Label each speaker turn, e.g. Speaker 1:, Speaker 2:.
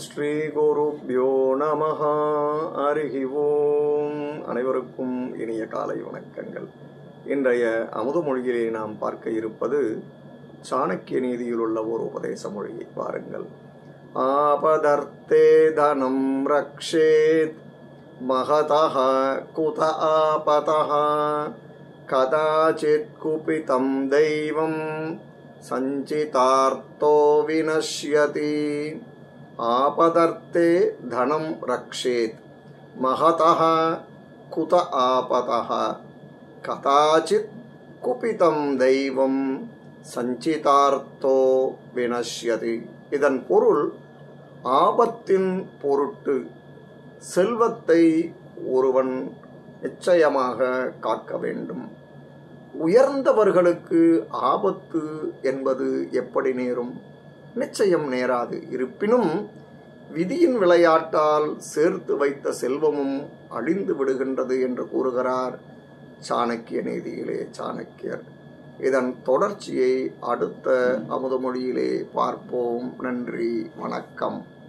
Speaker 1: ஸ்ரீகுருப்யோ நமஹ அருகி ஓம் அனைவருக்கும் இனிய காலை வணக்கங்கள் இன்றைய அமுதமொழியிலே நாம் பார்க்க இருப்பது சாணக்கிய நீதியில் உள்ள ஒரு உபதேச மொழியை பாருங்கள் ஆபதர்த்தே தனம் ரக்ஷேத் மகதः குத ஆபதः கதாச்சித் குபிதம் தெய்வம் சஞ்சிதார்த்தோ வினஷ்யதி ஆபதர்த்தே தனம் ரக்ஷேத் மகதः குத ஆபதः கதாச்சித் குபிதம் தெய்வம் சஞ்சிதார்த்தோ வினஷ்யதி இதன் பொருள் ஆபத்தின் பொருட்டு செல்வத்தை ஒருவன் நிச்சயமாக காக்க வேண்டும் உயர்ந்தவர்களுக்கு ஆபத்து என்பது எப்படி நேரும் நிச்சயம் நேராது இருப்பினும் விதியின் விளையாட்டால் சேர்த்து வைத்த செல்வமும் அழிந்து விடுகின்றது என்று கூறுகிறார் சாணக்கிய நீதியிலே சாணக்கியர் இதன் தொடர்ச்சியை அடுத்த அமுதமொழியிலே பார்ப்போம் நன்றி வணக்கம்